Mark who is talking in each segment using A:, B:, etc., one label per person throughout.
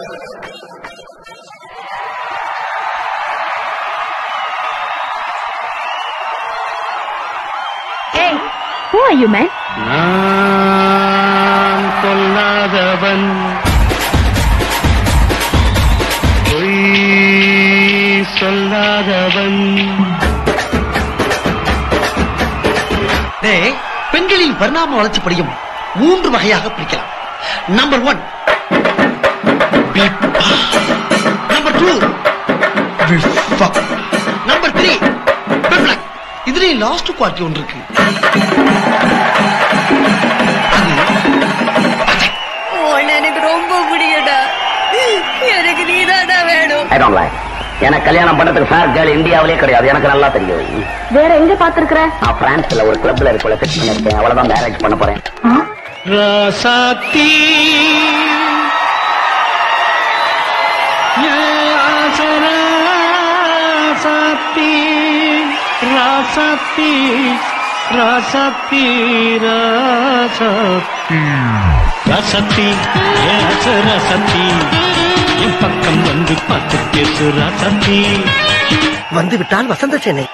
A: Hey, who are you, man?
B: நான் கொல்லாதவன் பொய் சொல்லாதவன்
C: டேய், பெண்களின் பரிணாம வளர்ச்சிப்படியும் மூன்று வகையாக பிரிக்கலாம் number one number two number three இதுலயும் லாஸ்ட் குவாலிட்டி ஒன்று இருக்கு
A: உன்னை எனக்கு ரொம்ப பிடிக்கடா எனக்கு நீதாடா வேணும்
D: ஐ டோன்ட் லைக் எனக்கு கல்யாணம் பண்றதுக்கு ஃபேர் கேர்ள் இந்தியாவிலே கிடையாது எனக்கு நல்லா தெரியும்
A: வேற எங்க பாத்துருக்குற
D: நான் பிரான்ஸ்ல ஒரு கிளப்ல இருக்கல செட் பண்ணிருக்கேன் அவ்வளவுதான் மேரேஜ் பண்ண போறேன்
B: ராசாத்தி ராசாத்தி ராசாத்தி ராசாத்தி ராசாத்தி ராசாத்தி ராசாத்தி என் பக்கம் வந்து பார்த்து பேசு ராசாத்தி
C: வந்து விட்டால் வசந்த சென்னை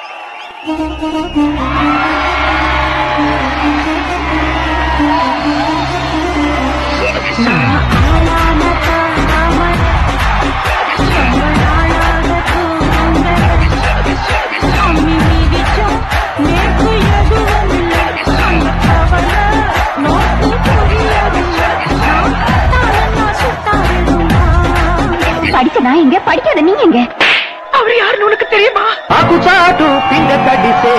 A: படிச்ச நான் எங்க படிக்காத நீ எங்க அவர் யாருன்னு உனக்கு தெரியுமா
E: ఆకు చాటు పింగ తడిసే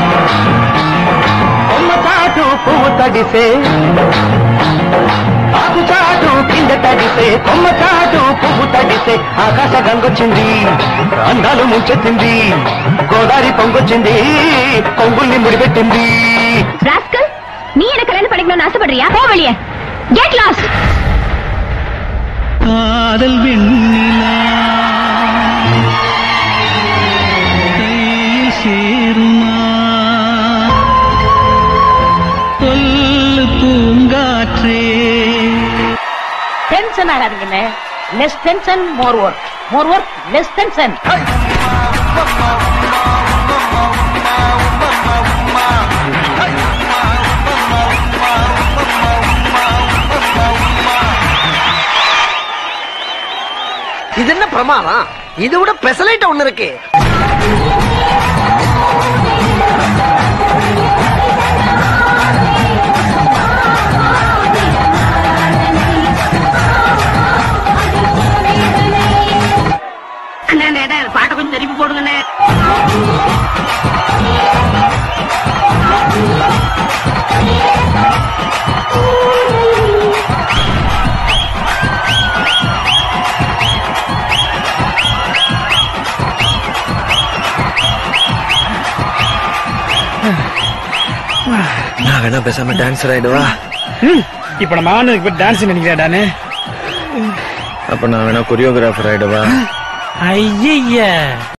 E: కొమ్మ చాటు పువ్వు తడిసే ఆకు చాటు పింగ తడిసే కొమ్మ చాటు పువ్వు తడిసే ఆకాశ గంగొచ్చింది అందాలు ముంచెత్తింది గోదావరి పొంగొచ్చింది కొంగుల్ని ముడిపెట్టింది
A: ராஸ்கல் நீ என்ன கல்யாணம் பண்ணிக்கணும்னு ஆசைப்படுறியா போ வெளியே கெட் லாஸ்ட்
B: காதல் வெண்ணிலா கையில் சேருமா சொல்லு பூங்காற்றே
F: டென்ஷன் ஆகாதீங்கண்ணே less tension more work more work less tension
C: இது என்ன பிரமாதம் இது விட பெசலைட் ஒண்ணு இருக்கு
F: பாட்டை கொஞ்சம் திருப்பி போடுங்கண்ணே
C: நான் வேணா பேசாம டான்சர் ஆயிடுவா
B: இப்ப நம்ம ஆனதுக்கு இப்ப டான்ஸ் நினைக்கிறாடானே
C: அப்ப நான் வேணா கொரியோகிராஃபர் ஆயிடுவா
B: ஐய